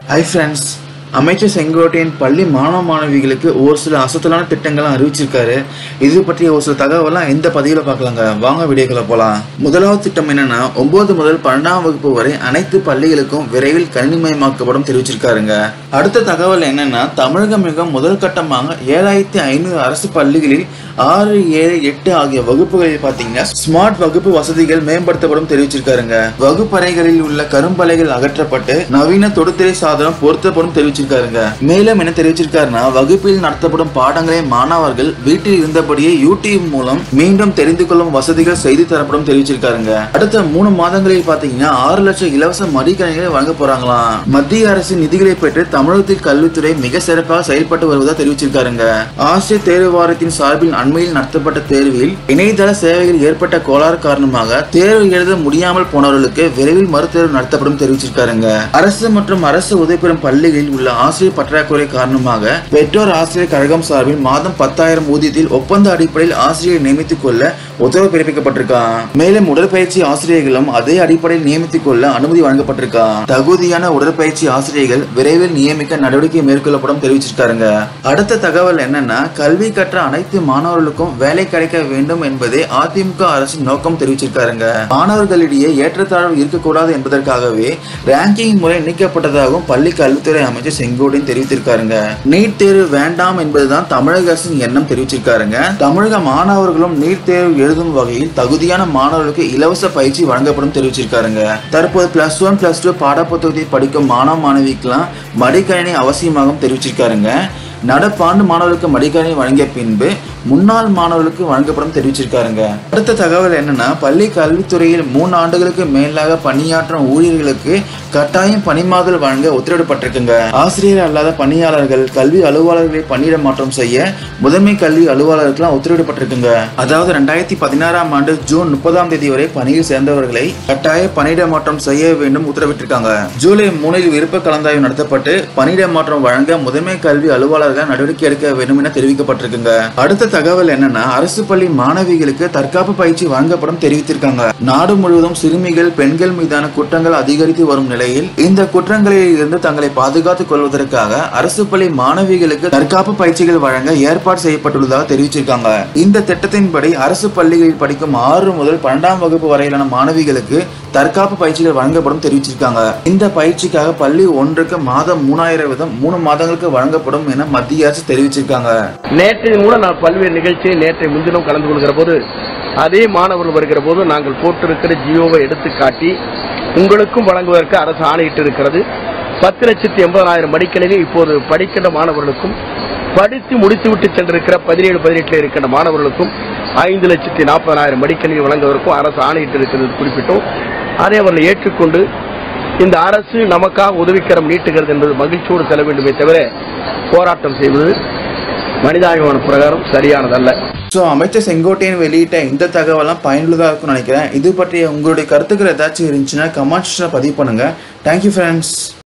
hi friends அமைச்சர் செங்கோட்டையன் பள்ளி மாணவ மாணவிகளுக்கு ஒரு சில அசத்தலான திட்டங்கள்லாம் அறிவிச்சிருக்காரு இது பற்றிய ஒரு சில தகவலாம் இந்த பதிவில் பார்க்கலாங்க வாங்க வீடியோக்குள்ள போகலாம் முதலாவது திட்டம் என்னன்னா ஒன்பது முதல் பன்னெண்டாம் வகுப்பு வரை அனைத்து பள்ளிகளுக்கும் விரைவில் கணினிமயமாக்கப்படும் தெரிவிச்சிருக்காருங்க அடுத்த தகவல் என்னன்னா தமிழகம் மிக முதல் கட்டமாக ஏழாயிரத்தி ஐநூறு அரசு பள்ளிகளில் ஆறு ஏழு எட்டு ஆகிய வகுப்புகளில் பார்த்தீங்கன்னா ஸ்மார்ட் வகுப்பு வசதிகள் மேம்படுத்தப்படும் தெரிவிச்சிருக்காருங்க வகுப்பறைகளில் உள்ள கரும்பலைகள் அகற்றப்பட்டு நவீன தொடுதிரை சாதனம் பொருத்தப்படும் தெரிவிச்சிருக்காருங்க மேலும் என்ன தெரிவிச்சிருக்காருன்னா வகுப்பில் நடத்தப்படும் பாடங்களை மாணவர்கள் வீட்டில் இருந்தபடியே யூடியூப் மூலம் மீண்டும் தெரிந்து கொள்ளும் வசதிகள் செய்து தரப்படும் தெரிவிச்சிருக்காருங்க அடுத்த மூணு மாதங்களில் பார்த்தீங்கன்னா ஆறு லட்சம் இலவச மடிக்கணிகளை வழங்க போறாங்களாம் மத்திய அரசின் நிதிகளை பெற்று தமிழகத்தில் கல்வித்துறை மிக சிறப்பாக செயல்பட்டு வருவதாக தெரிவிச்சிருக்காருங்க ஆசிரியர் தேர்வு வாரியத்தின் சார்பில் அண்மையில் நடத்தப்பட்ட தேர்வில் இணையதள சேவையில் ஏற்பட்ட கோளாறு காரணமாக தேர்வு எழுத முடியாமல் போனவர்களுக்கு விரைவில் மறுதேர்வு நடத்தப்படும் தெரிவிச்சிருக்காருங்க அரசு மற்றும் அரசு உதவி பெறும் பள்ளிகளில் உள்ள ஆசிரியர் பற்றாக்குறை காரணமாக பெற்றோர் ஆசிரியர் கழகம் சார்பில் மாதம் பத்தாயிரம் ஊதியத்தில் ஒப்பந்த அடிப்படையில் ஆசிரியரை நியமித்துக் கொள்ள உத்தரவு பிறப்பிக்கப்பட்டிருக்கான் மேலும் உடற்பயிற்சி ஆசிரியர்களும் அதே அடிப்படையில் நியமித்துக் கொள்ள அனுமதி வழங்கப்பட்டிருக்கான் தகுதியான உடற்பயிற்சி ஆசிரியர்கள் விரைவில் நியமிக்க நடவடிக்கை மேற்கொள்ளப்படும் தெரிவிச்சிருக்காருங்க அடுத்த தகவல் என்னன்னா கல்வி கற்ற அனைத்து மாணவர்களுக்கும் வேலை கிடைக்க வேண்டும் என்பதே அதிமுக அரசின் நோக்கம் தெரிவிச்சிருக்காருங்க மாணவர்களிடையே ஏற்றத்தாழ்வு இருக்கக்கூடாது என்பதற்காகவே ரேங்கிங் முறை நீக்கப்பட்டதாகவும் பள்ளி கல்வித்துறை அமைச்சர் செங்கோட்டையன் தெரிவித்திருக்காருங்க நீட் தேர்வு வேண்டாம் என்பதுதான் தமிழக அரசின் எண்ணம் தெரிவிச்சிருக்காருங்க தமிழக மாணவர்களும் நீட் தேர்வு எழுதும் வகையில் தகுதியான மாணவர்களுக்கு இலவச பயிற்சி வழங்கப்படும் தெரிவிச்சிருக்காருங்க தற்போது பிளஸ் ஒன் பிளஸ் டூ பாடப்புத்தகத்தை படிக்கும் மாணவ மாணவிக்கெல்லாம் மடிக்கணினி அவசியமாகவும் தெரிவிச்சிருக்காருங்க நடப்பாண்டு மாணவர்களுக்கு மடிக்கணினி வழங்கிய பின்பு முன்னாள் மாணவர்களுக்கு வழங்கப்படும் தெரிவிச்சிருக்காருங்க அடுத்த தகவல் என்னன்னா பள்ளி கல்வித்துறையில் மூணு ஆண்டுகளுக்கு மேலாக பணியாற்றும் ஊழியர்களுக்கு கட்டாயம் பணிமாதல் வழங்க உத்தரவிடப்பட்டிருக்குங்க ஆசிரியர் அல்லாத பணியாளர்கள் கல்வி அலுவலர்களை பணியிட மாற்றம் செய்ய முதன்மை கல்வி அலுவலர்களுக்கெல்லாம் உத்தரவிடப்பட்டிருக்குங்க அதாவது ரெண்டாயிரத்தி பதினாறாம் ஆண்டு ஜூன் முப்பதாம் தேதி வரை பணியில் சேர்ந்தவர்களை கட்டாய பணியிட மாற்றம் செய்ய வேண்டும் உத்தரவிட்டிருக்காங்க ஜூலை மூணில் விருப்ப கலந்தாய்வு நடத்தப்பட்டு பணியிட மாற்றம் வழங்க முதன்மை கல்வி அலுவலர்கள் நடவடிக்கை எடுக்க வேண்டும் என தெரிவிக்கப்பட்டிருக்குங்க அடுத்த தகவல் என்னன்னா அரசு பள்ளி மாணவிகளுக்கு தற்காப்பு பயிற்சி வழங்கப்படும் தெரிவித்திருக்காங்க நாடு முழுவதும் சிறுமிகள் பெண்கள் மீதான குற்றங்கள் அதிகரித்து வரும் நிலையில் இந்த குற்றங்களில் இருந்து தங்களை பாதுகாத்துக் கொள்வதற்காக அரசு பள்ளி மாணவிகளுக்கு தற்காப்பு பயிற்சிகள் வழங்க ஏற்பாடு செய்யப்பட்டுள்ளதாக தெரிவிச்சிருக்காங்க இந்த திட்டத்தின்படி அரசு பள்ளிகளில் படிக்கும் ஆறு முதல் பன்னெண்டாம் வகுப்பு வரையிலான மாணவிகளுக்கு தற்காப்பு பயிற்சிகள் வழங்கப்படும் தெரிவிச்சிருக்காங்க இந்த பயிற்சிக்காக பள்ளி ஒன்றுக்கு மாதம் மூணாயிரம் வீதம் மூணு மாதங்களுக்கு வழங்கப்படும் என மத்திய அரசு தெரிவிச்சிருக்காங்க நேற்றைய கூட நான் பல்வேறு நிகழ்ச்சியில் நேற்றைய முன்தினம் கலந்து கொள்கிற போது அதே மாணவர்கள் வருகிற போது நாங்கள் போட்டிருக்கிற ஜியோவை எடுத்து காட்டி உங்களுக்கும் வழங்குவதற்கு அரசு ஆணையிட்டு இருக்கிறது பத்து லட்சத்தி எண்பதாயிரம் மடிக்கணினி இப்போது படிக்கின்ற மாணவர்களுக்கும் படித்து முடித்துவிட்டு சென்றிருக்கிற பதினேழு பதினெட்டில் இருக்கின்ற மாணவர்களுக்கும் ஐந்து லட்சத்தி நாற்பதாயிரம் மடிக்கணினி வழங்குவதற்கும் அரசு ஆணையிட்டு இருக்கிறது குறிப்பிட்டோம் அதை அவர்கள் ஏற்றுக்கொண்டு இந்த அரசு நமக்காக உதவிக்கரம் நீட்டுகிறது என்பது மகிழ்ச்சியோடு செல்ல வேண்டுமே தவிர போராட்டம் செய்வது மனிதாபிமான பிரகாரம் சரியானதல்ல ஸோ அமைச்சர் செங்கோட்டையன் வெளியிட்ட இந்த தகவலாம் பயனுள்ளதாக இருக்கும்னு நினைக்கிறேன் இது பற்றிய உங்களுடைய கருத்துக்கள் ஏதாச்சும் இருந்துச்சுன்னா கமெண்ட் செக்ஷனில் பதிவு பண்ணுங்க தேங்க்யூ ஃப்ரெண்ட்ஸ்